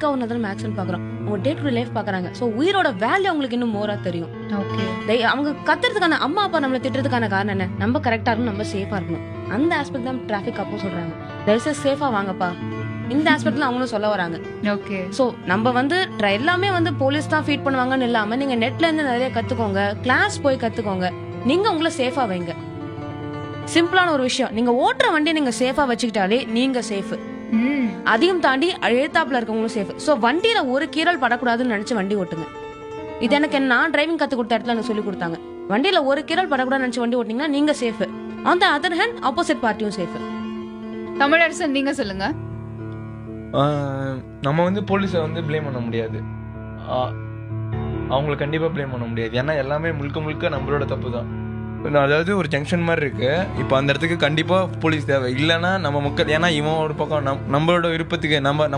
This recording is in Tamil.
வீக்கா ஒரு நேரம் ஆக்சிடென்ட் பாக்குறோம் அவங்க டே டு லைஃப் பாக்குறாங்க சோ உயிரோட வேல்யூ அவங்களுக்கு இன்னும் மோரா தெரியும் ஓகே They- அவங்க கத்துறதுக்கான அம்மா அப்பா நம்மள திட்டுறதுக்கான காரணம் என்ன நம்ம கரெக்டா இருக்கணும் நம்ம சேஃபா இருக்கணும் அந்த ஆஸ்பெக்ட் தான் டிராஃபிக் அப்போ சொல்றாங்க தயவுசெய்து சேஃபா வாங்கப்பா இந்த ஆஸ்பெக்ட்ல அவங்களும் சொல்ல வராங்க ஓகே சோ நம்ம வந்து try- எல்லாமே வந்து போலீஸ் தான் ஃபீட் பண்ணுவாங்கன்னு இல்லாம நீங்க நெட்ல இருந்து நிறைய கத்துக்கோங்க கிளாஸ் போய் கத்துக்கோங்க நீங்க உங்களை சேஃபா வைங்க சிம்பிளான ஒரு விஷயம் நீங்க ஓட்டுற வண்டி நீங்க சேஃபா வச்சுக்கிட்டாலே நீங்க சேஃப் ம் அதையும் தாண்டி எழுத்தாப்புல இருக்கவங்களும் சேஃப் சோ வண்டியில ஒரு கீரல் படக்கூடாதுன்னு நினைச்சு வண்டி ஓட்டுங்க இது எனக்கு என்ன- நான் டிரைவிங் கத்து கொடுத்த இடத்துல எனக்கு சொல்லி கொடுத்தாங்க வண்டியில ஒரு கீரல் படக்கூடாதுன்னு நினைச்சு வண்டி ஓட்டிங்கன்னா நீங்க safe on the other hand opposite பார்ட்டியும் சேஃப் தமிழரசன் நீங்க சொல்லுங்க ஆஹ் நம்ம வந்து போலீஸை வந்து ப்ளேம் பண்ண முடியாது ஆஹ் அவங்கள கண்டிப்பாக ப்ளேம் பண்ண முடியாது ஏன்னா எல்லாமே முழுக்க முழுக்க நம்மளோட தப்பு தான் அதாவது ஒரு ஜங்ஷன் மாதிரி இருக்கு இப்போ அந்த இடத்துக்கு கண்டிப்பாக போலீஸ் தேவை இல்லைன்னா நம்ம மக்கள் ஏன்னா இவன் ஒரு பக்கம் நம் நம்மளோட விருப்பத்துக்கு நம்ம நம்ம